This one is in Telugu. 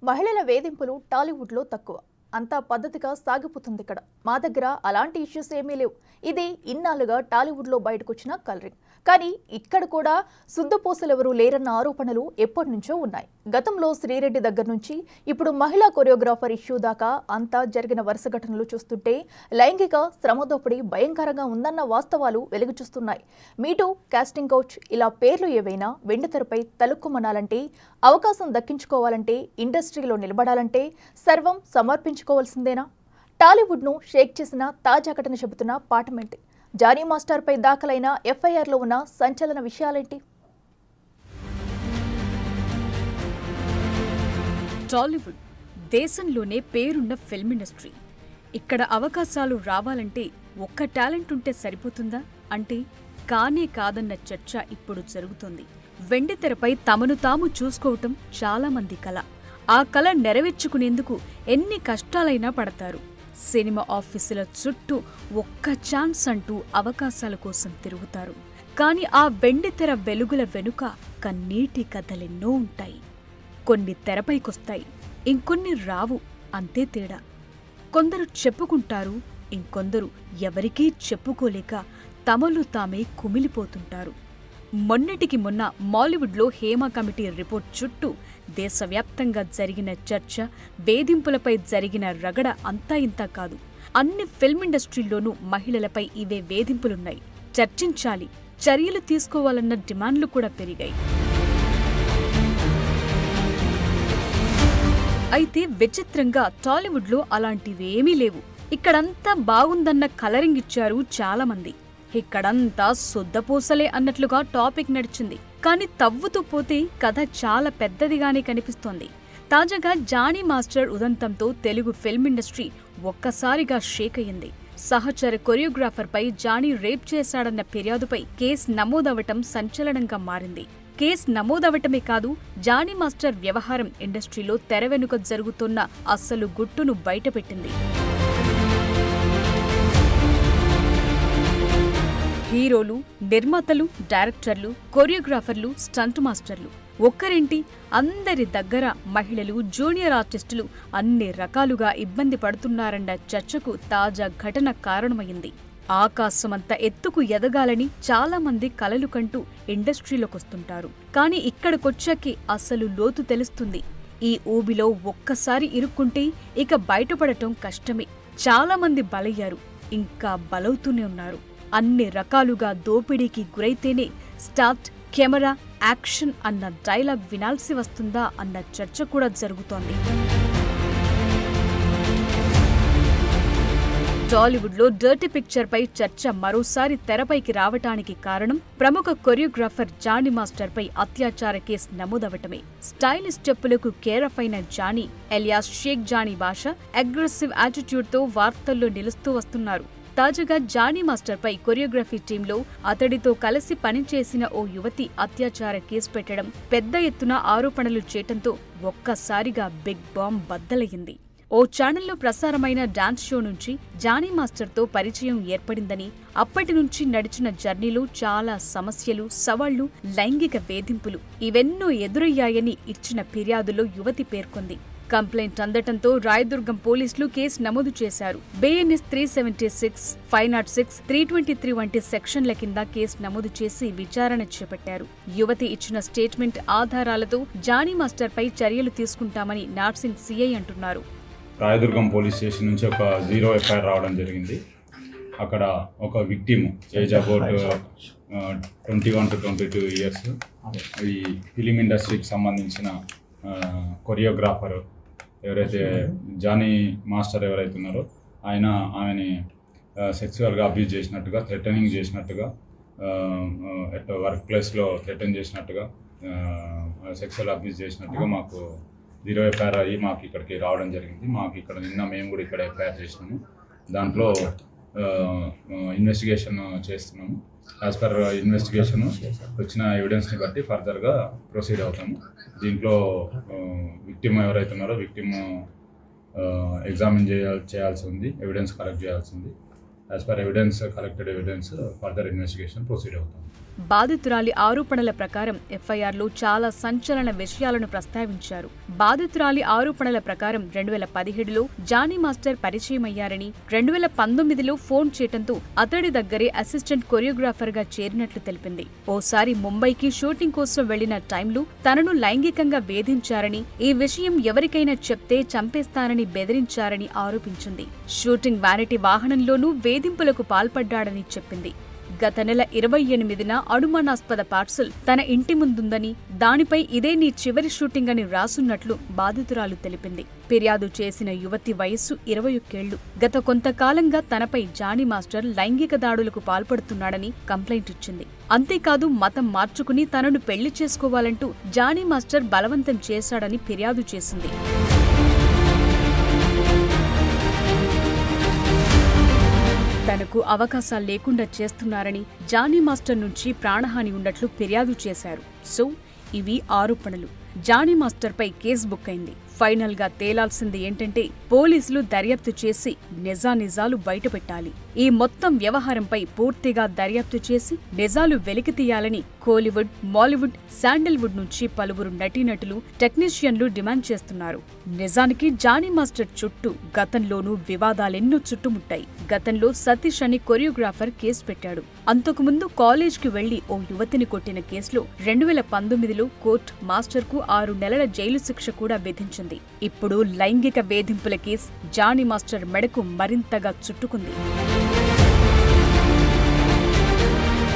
మహిళల వేధింపులు టాలీవుడ్లో తక్కువ అంతా పద్ధతిగా సాగిపోతుంది ఇక్కడ మా దగ్గర అలాంటి ఇష్యూస్ ఏమీ లేవు ఇది ఇన్నాళ్ళుగా టాలీవుడ్లో బయటకొచ్చిన కలరింగ్ కానీ ఇక్కడ కూడా శుద్ధపూసలెవరూ లేరన్న ఆరోపణలు ఎప్పటి నుంచో ఉన్నాయి గతంలో శ్రీరెడ్డి దగ్గర నుంచి ఇప్పుడు మహిళా కొరియోగ్రాఫర్ ఇష్యూ దాకా అంతా జరిగిన వరుస ఘటనలు చూస్తుంటే లైంగిక శ్రమదోపిడి భయంకరంగా ఉందన్న వాస్తవాలు వెలుగు చూస్తున్నాయి మీటూ కాస్టింగ్ కౌచ్ ఇలా పేర్లు ఏవైనా వెండితెరపై తలుక్కుమనాలంటే అవకాశం దక్కించుకోవాలంటే ఇండస్ట్రీలో నిలబడాలంటే సర్వం సమర్పించుకోవాల్సిందేనా టాలీవుడ్ను షేక్ చేసిన తాజా ఘటన చెబుతున్న పాటమేంటి జానీ మాస్టర్పై దాఖలైన ఎఫ్ఐఆర్లో ఉన్న సంచలన విషయాలేంటి టాలీవుడ్ దేశంలోనే పేరున్న ఫిల్మ్ ఇండస్ట్రీ ఇక్కడ అవకాశాలు రావాలంటే ఒక్క టాలెంట్ ఉంటే సరిపోతుందా అంటే కానే కాదన్న చర్చ ఇప్పుడు జరుగుతోంది వెండితెరపై తమను తాము చూసుకోవటం చాలా మంది కల ఆ కల నెరవేర్చుకునేందుకు ఎన్ని కష్టాలైనా పడతారు సినిమా ఆఫీసుల చుట్టూ ఒక్క ఛాన్స్ అంటూ అవకాశాల కోసం తిరుగుతారు కానీ ఆ వెండితెర వెలుగుల వెనుక కన్నీటి కథలెన్నో ఉంటాయి కొన్ని తెరపైకొస్తాయి ఇంకొన్ని రావు అంతే తేడా కొందరు చెప్పుకుంటారు ఇంకొందరు ఎవరికీ చెప్పుకోలేక తమలు తామే కుమిలిపోతుంటారు మొన్నటికి మొన్న మాలీవుడ్లో హేమ కమిటీ రిపోర్ట్ చుట్టూ దేశవ్యాప్తంగా జరిగిన చర్చ వేధింపులపై జరిగిన రగడ అంతా ఇంతా కాదు అన్ని ఫిల్మ్ ఇండస్ట్రీల్లోనూ మహిళలపై ఇవే వేధింపులున్నాయి చర్చించాలి చర్యలు తీసుకోవాలన్న డిమాండ్లు కూడా పెరిగాయి అయితే విచిత్రంగా టాలీవుడ్లో అలాంటివేమీ లేవు ఇక్కడంతా బాగుందన్న కలరింగ్ ఇచ్చారు చాలా మంది ఇక్కడంతా శుద్ధపూసలే అన్నట్లుగా టాపిక్ నడిచింది కానీ తవ్వుతూ పోతే కథ చాలా పెద్దదిగానే కనిపిస్తోంది తాజాగా జానీ మాస్టర్ ఉదంతంతో తెలుగు ఫిల్మ్ ఇండస్ట్రీ ఒక్కసారిగా షేక్ అయ్యింది సహచర కొరియోగ్రాఫర్పై జానీ రేప్ చేశాడన్న ఫిర్యాదుపై కేసు నమోదవటం సంచలనంగా మారింది కేసు నమోదవటమే కాదు జానీ మాస్టర్ వ్యవహారం ఇండస్ట్రీలో తెర వెనుక జరుగుతున్న అస్సలు గుట్టును బయటపెట్టింది హీరోలు నిర్మాతలు డైరెక్టర్లు కొరియోగ్రాఫర్లు స్టంట్ మాస్టర్లు ఒక్కరేంటి అందరి దగ్గర మహిళలు జూనియర్ ఆర్టిస్టులు అన్ని రకాలుగా ఇబ్బంది పడుతున్నారన్న చర్చకు తాజా ఘటన కారణమైంది ఆకాశమంత ఎత్తుకు ఎదగాలని చాలా మంది కలలు కంటూ ఇండస్ట్రీలోకొస్తుంటారు కానీ ఇక్కడికొచ్చాకే అసలు లోతు తెలుస్తుంది ఈ ఊబిలో ఒక్కసారి ఇరుక్కుంటే ఇక బయటపడటం కష్టమే చాలా మంది బలయ్యారు ఇంకా బలవుతూనే ఉన్నారు అన్ని రకాలుగా దోపిడీకి గురైతేనే స్టార్ట్ కెమెరా యాక్షన్ అన్న డైలాగ్ వినాల్సి వస్తుందా అన్న చర్చ కూడా జరుగుతోంది టాలీవుడ్లో డర్టీ పిక్చర్ పై చర్చ మరోసారి తెరపైకి రావటానికి కారణం ప్రముఖ కొరియోగ్రాఫర్ జానీ మాస్టర్ పై అత్యాచార కేసు నమోదవటమే స్టైలిష్ స్టెప్పులకు కేరఫ్ అయిన Jani alias Shaik Jani Basha aggressive attitude తో వార్తల్లో నిలుస్తూ వస్తున్నారు తాజాగా జానీ మాస్టర్ పై కొరియోగ్రఫీ టీంలో అతడితో కలిసి పనిచేసిన ఓ యువతి అత్యాచార కేసు పెట్టడం పెద్ద ఎత్తున ఆరోపణలు చేయటంతో ఒక్కసారిగా బిగ్ బాంబ్ బద్దలయ్యింది ఓ ఛానల్లో ప్రసారమైన డాన్స్ షో నుంచి జానీ మాస్టర్తో పరిచయం ఏర్పడిందని అప్పటి నుంచి నడిచిన జర్నీలో చాలా సమస్యలు సవాళ్లు లైంగిక వేధింపులు ఇవెన్నో ఎదురయ్యాయని ఇచ్చిన ఫిర్యాదులో యువతి పేర్కొంది కంప్లైంట్ అందటంతో రాయదుర్గం పోలీసులు కేసు నమోదు చేశారు BNS three seventy six five naught six three twenty three వంటి సెక్షన్ల కింద కేసు నమోదు చేసి విచారణ చేపట్టారు యువతి ఇచ్చిన స్టేట్మెంట్ ఆధారాలతో జానీ మాస్టర్ పై చర్యలు తీసుకుంటామని నార్సింగ్ సీఐ అంటున్నారు రాయదుర్గం పోలీస్ స్టేషన్ నుంచి ఒక జీరో ఎఫ్ఐఆర్ రావడం జరిగింది అక్కడ ఒక victim age about twenty one to twenty two years ఈ ఫిలిం ఇండస్ట్రీకి సంబంధించిన కొరియోగ్రాఫర్ ఎవరైతే జానీ మాస్టర్ ఎవరైతే ఉన్నారో ఆయన ఆమెని సెక్సువల్గా అబ్యూజ్ చేసినట్టుగా థ్రెటనింగ్ చేసినట్టుగా ఎట్ వర్క్ ప్లేస్లో థ్రెటన్ చేసినట్టుగా సెక్సువల్ అబ్యూజ్ చేసినట్టుగా మాకు జీరో ఎఫ్ఐఆర్ అయ్యి మాకు ఇక్కడికి రావడం జరిగింది మాకు ఇక్కడ నిన్న మేము కూడా ఇక్కడ ఎఫ్ఐఆర్ చేసినాము దాంట్లో ఇన్వెస్టిగేషన్ చేస్తున్నాము యాజ్ పర్ ఇన్వెస్టిగేషన్ వచ్చిన ఎవిడెన్స్ని బట్టి ఫర్దర్గా ప్రొసీడ్ అవుతాము దీంట్లో విక్టిమ్ ఎవరైతే ఉన్నారో విక్టిమ్ ఎగ్జామిన్ చేయాల్ చేయాల్సి ఉంది ఎవిడెన్స్ కలెక్ట్ చేయాల్సి ఉంది as per evidence collected evidence further investigation proceed అవుతాం బాధితురాలి ఆరోపణల ప్రకారం ఎఫ్ఐఆర్లో చాలా సంచలన విషయాలను ప్రస్తావించారు బాధితురాలి ఆరోపణల ప్రకారం రెండు వేల పదిహేడులో జానీ మాస్టర్ పరిచయమయ్యారని రెండు వేల పంతొమ్మిదిలో ఫోన్ చేయటంతో అతడి దగ్గరే అసిస్టెంట్ కొరియోగ్రాఫర్ గా చేరినట్లు తెలిపింది ఓసారి ముంబైకి షూటింగ్ కోసం వెళ్లిన టైంలో తనను లైంగికంగా వేధించారని ఈ విషయం ఎవరికైనా చెప్తే చంపేస్తానని బెదిరించారని ఆరోపించింది షూటింగ్ వ్యానిటీ వాహనంలోనూ వేధింపులకు పాల్పడ్డాడని చెప్పింది గత నెల ఇరవై ఎనిమిదిన అనుమానాస్పద పార్సల్ తన ఇంటి ముందుందని దానిపై ఇదే నీ చివరి షూటింగ్ అని రాసున్నట్లు బాధితురాలు తెలిపింది ఫిర్యాదు చేసిన యువతి వయస్సు ఇరవై ఒక్కేళ్లు గత కొంతకాలంగా తనపై జానీ మాస్టర్ లైంగిక దాడులకు పాల్పడుతున్నాడని కంప్లైంట్ ఇచ్చింది అంతేకాదు మతం మార్చుకుని తనను పెళ్లి చేసుకోవాలంటూ జానీ మాస్టర్ బలవంతం చేశాడని ఫిర్యాదు చేసింది తనకు అవకాశాలు లేకుండా చేస్తున్నారని జానీ మాస్టర్ నుంచి ప్రాణహాని ఉన్నట్లు ఫిర్యాదు చేశారు సో ఇవి ఆరోపణలు జానీ మాస్టర్పై కేసు బుక్ అయింది ఫైనల్ గా తేలాల్సింది ఏంటంటే పోలీసులు దర్యాప్తు చేసి నిజానిజాలు బయటపెట్టాలి ఈ మొత్తం వ్యవహారంపై పూర్తిగా దర్యాప్తు చేసి నిజాలు వెలికితీయాలని కోలీవుడ్ మాలీవుడ్ శాండల్వుడ్ నుంచి పలువురు నటీనటులు టెక్నీషియన్లు డిమాండ్ చేస్తున్నారు నిజానికి జానీ మాస్టర్ చుట్టూ గతంలోనూ వివాదాలెన్నో చుట్టుముట్టాయి గతంలో సతీష్ అని కొరియోగ్రాఫర్ కేసు పెట్టాడు అంతకుముందు కాలేజ్కి వెళ్లి ఓ యువతిని కొట్టిన కేసులో రెండు వేల పంతొమ్మిదిలో కోర్టు మాస్టర్కు ఆరు నెలల జైలు శిక్ష కూడా విధించింది ఇప్పుడు లైంగిక వేధింపుల కేసు జానీ మాస్టర్ మెడకు మరింతగా చుట్టుకుంది